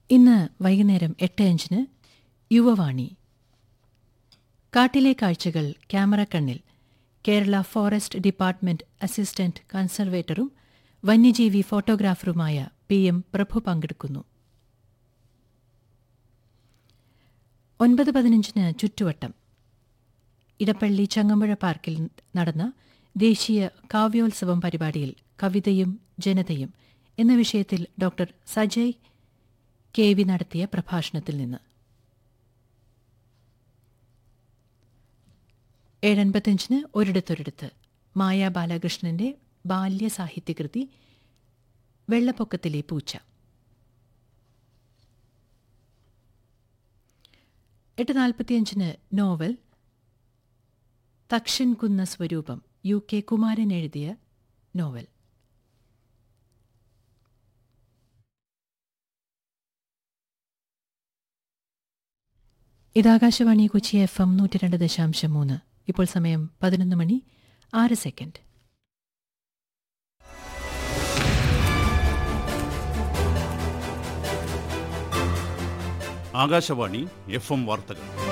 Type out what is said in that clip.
ഇന്ന് വൈകുന്നേരം എട്ട് അഞ്ചിന് യുവവാണി കാട്ടിലെ കാഴ്ചകൾ ക്യാമറ കണ്ണിൽ കേരള ഫോറസ്റ്റ് ഡിപ്പാർട്ട്മെന്റ് അസിസ്റ്റന്റ് കൺസർവേറ്ററും വന്യജീവി ഫോട്ടോഗ്രാഫറുമായ പി എം പ്രഭു പങ്കെടുക്കുന്നു ഒൻപത് പതിനഞ്ചിന് ചുറ്റുവട്ടം ഇടപ്പള്ളി ചങ്ങമ്പുഴ പാർക്കിൽ നടന്ന ദേശീയ കാവ്യോത്സവം പരിപാടിയിൽ കവിതയും ജനതയും എന്ന വിഷയത്തിൽ ഡോക്ടർ സജയ് കെ വി നടത്തിയ പ്രഭാഷണത്തിൽ നിന്ന് ഏഴൻപത്തഞ്ചിന് ഒരിടത്തൊരിടത്ത് മായ ബാലകൃഷ്ണന്റെ ബാല്യ സാഹിത്യകൃതി വെള്ളപ്പൊക്കത്തിലെ പൂച്ച എട്ട് നാൽപ്പത്തിയഞ്ചിന് നോവൽ തക്ഷൻ കുന്ന സ്വരൂപം യു കെ കുമാരൻ എഴുതിയ നോവൽ ഇത് ആകാശവാണി കൊച്ചി എഫ് എം നൂറ്റി രണ്ട് ദശാംശം മൂന്ന് ഇപ്പോൾ സമയം പതിനൊന്ന് മണി ആറ് സെക്കൻഡ് ആകാശവാണി എഫ് എം വാർത്തകൾ